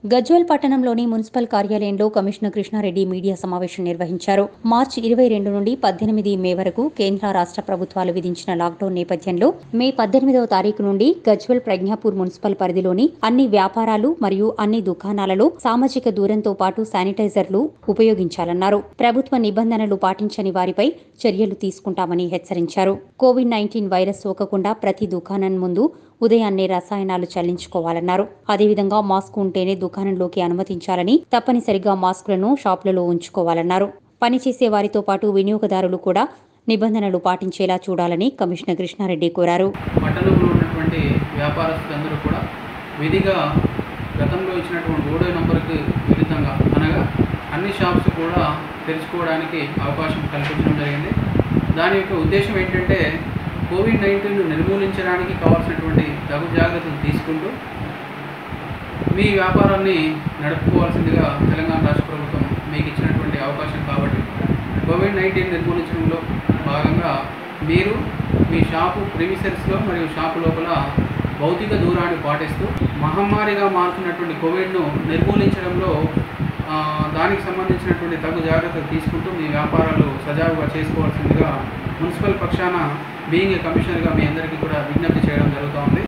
గజ్వల్ పట్టణంలోని మున్సిపల్ కార్యాలయంలో commissioner Krishna Reddy media సమావేశం నిర్వహించారు మార్చి ఇరవై రెండు నుండి పద్దెనిమిది మే వరకు కేంద్ర రాష్ట్ర ప్రభుత్వాలు విధించిన లాక్డౌన్ నేపథ్యంలో మే పద్దెనిమిదవ తారీఖు నుండి గజ్వల్ ప్రజ్ఞాపూర్ మున్సిపల్ పరిధిలోని అన్ని వ్యాపారాలు మరియు అన్ని దుకాణాలలో సామాజిక దూరంతో పాటు శానిటైజర్లు ఉపయోగించాలన్నారు ప్రభుత్వ నిబంధనలు పాటించని వారిపై చర్యలు తీసుకుంటామని హెచ్చరించారు కోవిడ్ నైన్టీన్ వైరస్ సోకకుండా ప్రతి దుకాణం ముందు ఉదయాన్నే రసాయనాలు చల్లించుకోవాలన్నారు అదేవిధంగా మాస్క్ ఉంటేనే దుకాణంలోకి అనుమతించాలని తప్పనిసరిగా మాస్కులను షాపులలో ఉంచుకోవాలన్నారు పనిచేసే వారితో పాటు వినియోగదారులు కూడా నిబంధనలు పాటించేలా చూడాలని కమిషనర్ కృష్ణారెడ్డి కోరారు పట్టణంలో ఉన్నటువంటి వ్యాపారస్తులందరూ కూడా విధిగా గతంలో ఇచ్చినటువంటి ఓడో నంబర్కి విరుద్ధంగా అనగా అన్ని షాప్స్ కూడా తెరుచుకోవడానికి అవకాశం కల్పించడం జరిగింది దాని యొక్క ఉద్దేశం ఏంటంటే కోవిడ్ నైన్టీన్ నిర్మూలించడానికి కావాల్సినటువంటి తగు జాగ్రత్తలు తీసుకుంటూ మీ వ్యాపారాన్ని నడుపుకోవాల్సిందిగా తెలంగాణ రాష్ట్ర ప్రభుత్వం మీకు ఇచ్చినటువంటి అవకాశం కాబట్టి కోవిడ్ నైన్టీన్ నిర్మూలించడంలో భాగంగా మీరు మీ షాపు ప్రిమిసెస్లో మరియు షాపు లోపల భౌతిక దూరాన్ని పాటిస్తూ మహమ్మారిగా మారుతున్నటువంటి కోవిడ్ను నిర్మూలించడంలో ఆ, దానికి సంబంధించినటువంటి తగు జాగ్రత్తలు తీసుకుంటూ మీ వ్యాపారాలు సజావుగా చేసుకోవాల్సిందిగా మున్సిపల్ పక్షాన బీయింగ్ ఏ కమిషనర్గా మీ అందరికీ కూడా విజ్ఞప్తి చేయడం జరుగుతూ ఉంది